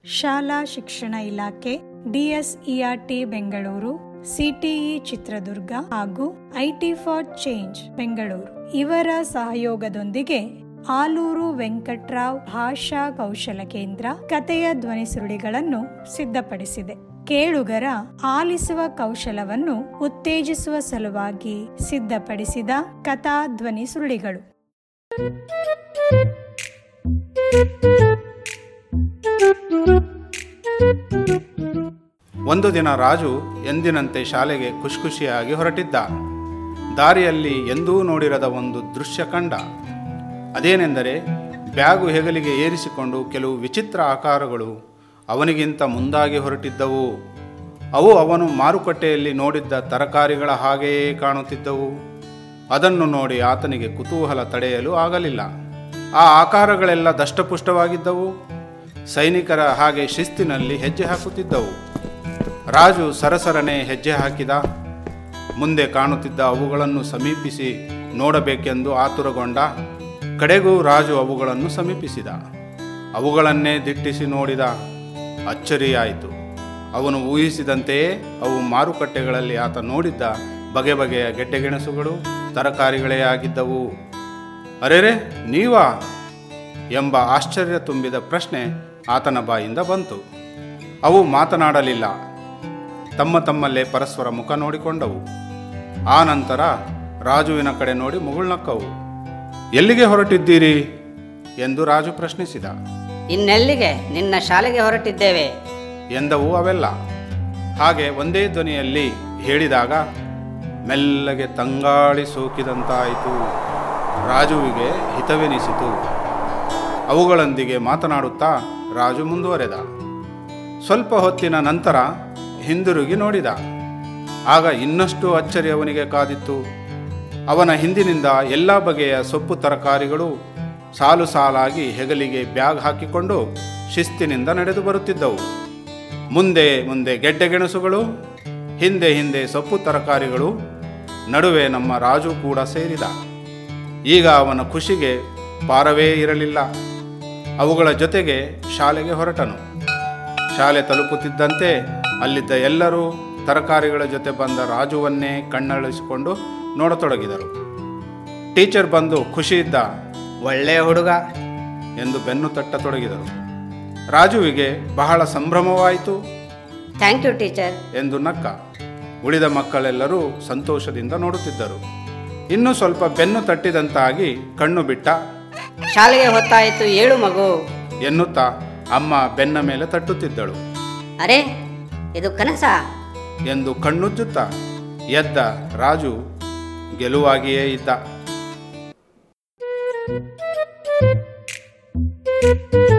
ಶಾಲಾ ಶಿಕ್ಷಣ ಇಲಾಖೆ ಡಿಎಸ್ಇಆರ್ಟಿ ಬೆಂಗಳೂರು ಸಿಟಿಇ ಚಿತ್ರದುರ್ಗ ಹಾಗೂ ಐಟಿ ಫಾರ್ ಚೇಂಜ್ ಬೆಂಗಳೂರು ಇವರ ಸಹಯೋಗದೊಂದಿಗೆ ಆಲೂರು ವೆಂಕಟ್ರಾವ್ ಭಾಷಾ ಕೌಶಲ ಕೇಂದ್ರ ಕಥೆಯ ಧ್ವನಿ ಸುರುಳಿಗಳನ್ನು ಸಿದ್ಧಪಡಿಸಿದೆ ಕೇಳುಗರ ಆಲಿಸುವ ಕೌಶಲವನ್ನು ಉತ್ತೇಜಿಸುವ ಸಲುವಾಗಿ ಸಿದ್ಧಪಡಿಸಿದ ಕಥಾ ಧ್ವನಿ ಸುರುಳಿಗಳು ಒಂದು ದಿನ ರಾಜು ಎಂದಿನಂತೆ ಶಾಲೆಗೆ ಖುಷಿ ಖುಷಿಯಾಗಿ ಹೊರಟಿದ್ದ ದಾರಿಯಲ್ಲಿ ಎಂದೂ ನೋಡಿರದ ಒಂದು ದೃಶ್ಯ ಕಂಡ ಅದೇನೆಂದರೆ ಬ್ಯಾಗು ಹೆಗಲಿಗೆ ಏರಿಸಿಕೊಂಡು ಕೆಲವು ವಿಚಿತ್ರ ಆಕಾರಗಳು ಅವನಿಗಿಂತ ಮುಂದಾಗಿ ಹೊರಟಿದ್ದವು ಅವು ಅವನು ಮಾರುಕಟ್ಟೆಯಲ್ಲಿ ನೋಡಿದ್ದ ತರಕಾರಿಗಳ ಹಾಗೆಯೇ ಕಾಣುತ್ತಿದ್ದವು ಅದನ್ನು ನೋಡಿ ಆತನಿಗೆ ಕುತೂಹಲ ತಡೆಯಲು ಆಗಲಿಲ್ಲ ಆ ಆಕಾರಗಳೆಲ್ಲ ದಷ್ಟಪುಷ್ಟವಾಗಿದ್ದವು ಸೈನಿಕರ ಹಾಗೆ ಶಿಸ್ತಿನಲ್ಲಿ ಹೆಜ್ಜೆ ಹಾಕುತ್ತಿದ್ದವು ರಾಜು ಸರಸರನೆ ಹೆಜ್ಜೆ ಹಾಕಿದ ಮುಂದೆ ಕಾಣುತ್ತಿದ್ದ ಅವುಗಳನ್ನು ಸಮೀಪಿಸಿ ನೋಡಬೇಕೆಂದು ಆತುರಗೊಂಡ ಕಡೆಗೂ ರಾಜು ಅವುಗಳನ್ನು ಸಮೀಪಿಸಿದ ಅವುಗಳನ್ನೇ ದಿಟ್ಟಿಸಿ ನೋಡಿದ ಅಚ್ಚರಿಯಾಯಿತು ಅವನು ಊಹಿಸಿದಂತೆಯೇ ಅವು ಮಾರುಕಟ್ಟೆಗಳಲ್ಲಿ ಆತ ನೋಡಿದ್ದ ಬಗೆ ಬಗೆಯ ಗೆಡ್ಡೆಗೆಣಸುಗಳು ತರಕಾರಿಗಳೇ ಆಗಿದ್ದವು ಅರೆರೆ ನೀವಾ ಎಂಬ ಆಶ್ಚರ್ಯ ತುಂಬಿದ ಪ್ರಶ್ನೆ ಆತನ ಬಾಯಿಂದ ಬಂತು ಅವು ಮಾತನಾಡಲಿಲ್ಲ ತಮ್ಮ ತಮ್ಮಲ್ಲೇ ಪರಸ್ಪರ ಮುಖ ನೋಡಿಕೊಂಡವು ಆ ನಂತರ ರಾಜುವಿನ ಕಡೆ ನೋಡಿ ಮುಗುಳ್ನಕ್ಕವು ಎಲ್ಲಿಗೆ ಹೊರಟಿದ್ದೀರಿ ಎಂದು ರಾಜು ಪ್ರಶ್ನಿಸಿದ ಇನ್ನೆಲ್ಲಿಗೆ ನಿನ್ನ ಶಾಲೆಗೆ ಹೊರಟಿದ್ದೇವೆ ಎಂದವು ಅವೆಲ್ಲ ಹಾಗೆ ಒಂದೇ ಧ್ವನಿಯಲ್ಲಿ ಹೇಳಿದಾಗ ಮೆಲ್ಲಗೆ ತಂಗಾಳಿ ಸೋಕಿದಂತಾಯಿತು ರಾಜುವಿಗೆ ಹಿತವೆನಿಸಿತು ಅವುಗಳೊಂದಿಗೆ ಮಾತನಾಡುತ್ತಾ ರಾಜು ಮುಂದುವರೆದ ಸ್ವಲ್ಪ ಹೊತ್ತಿನ ನಂತರ ಹಿಂದಿರುಗಿ ನೋಡಿದ ಆಗ ಇನ್ನಷ್ಟು ಅಚ್ಚರಿ ಅವನಿಗೆ ಕಾದಿತ್ತು ಅವನ ಹಿಂದಿನಿಂದ ಎಲ್ಲ ಬಗೆಯ ಸೊಪ್ಪು ತರಕಾರಿಗಳು ಸಾಲು ಸಾಲಾಗಿ ಹೆಗಲಿಗೆ ಬ್ಯಾಗ್ ಹಾಕಿಕೊಂಡು ಶಿಸ್ತಿನಿಂದ ನಡೆದು ಬರುತ್ತಿದ್ದವು ಮುಂದೆ ಮುಂದೆ ಗೆಡ್ಡೆಗೆಣಸುಗಳು ಹಿಂದೆ ಹಿಂದೆ ಸೊಪ್ಪು ತರಕಾರಿಗಳು ನಡುವೆ ನಮ್ಮ ರಾಜು ಕೂಡ ಸೇರಿದ ಈಗ ಅವನ ಖುಷಿಗೆ ಪಾರವೇ ಇರಲಿಲ್ಲ ಅವುಗಳ ಜೊತೆಗೆ ಶಾಲೆಗೆ ಹೊರಟನು ಶಾಲೆ ತಲುಪುತ್ತಿದ್ದಂತೆ ಅಲ್ಲಿದ್ದ ಎಲ್ಲರೂ ತರಕಾರಿಗಳ ಜೊತೆ ಬಂದ ರಾಜುವನ್ನೇ ಕಣ್ಣಳಿಸಿಕೊಂಡು ನೋಡತೊಡಗಿದರು ಟೀಚರ್ ಬಂದು ಖುಷಿಯಿದ್ದ ಒಳ್ಳೆಯ ಹುಡುಗ ಎಂದು ಬೆನ್ನು ತಟ್ಟತೊಡಗಿದರು ರಾಜುವಿಗೆ ಬಹಳ ಸಂಭ್ರಮವಾಯಿತು ಥ್ಯಾಂಕ್ ಯು ಟೀಚರ್ ಎಂದು ನಕ್ಕ ಉಳಿದ ಮಕ್ಕಳೆಲ್ಲರೂ ಸಂತೋಷದಿಂದ ನೋಡುತ್ತಿದ್ದರು ಇನ್ನು ಸ್ವಲ್ಪ ಬೆನ್ನು ತಟ್ಟಿದಂತಾಗಿ ಕಣ್ಣು ಬಿಟ್ಟ ಶಾಲೆಗೆ ಹೊತ್ತಾಯಿತು ಏಳು ಮಗು ಎನ್ನುತ್ತಾ ಅಮ್ಮ ಬೆನ್ನ ಮೇಲೆ ತಟ್ಟುತ್ತಿದ್ದಳು ಅರೆ ಇದು ಕನಸ ಎಂದು ಕಣ್ಣುಜ್ಜುತ್ತಾ ಎದ್ದ ರಾಜು ಗೆಲುವಾಗಿಯೇ ಇದ್ದ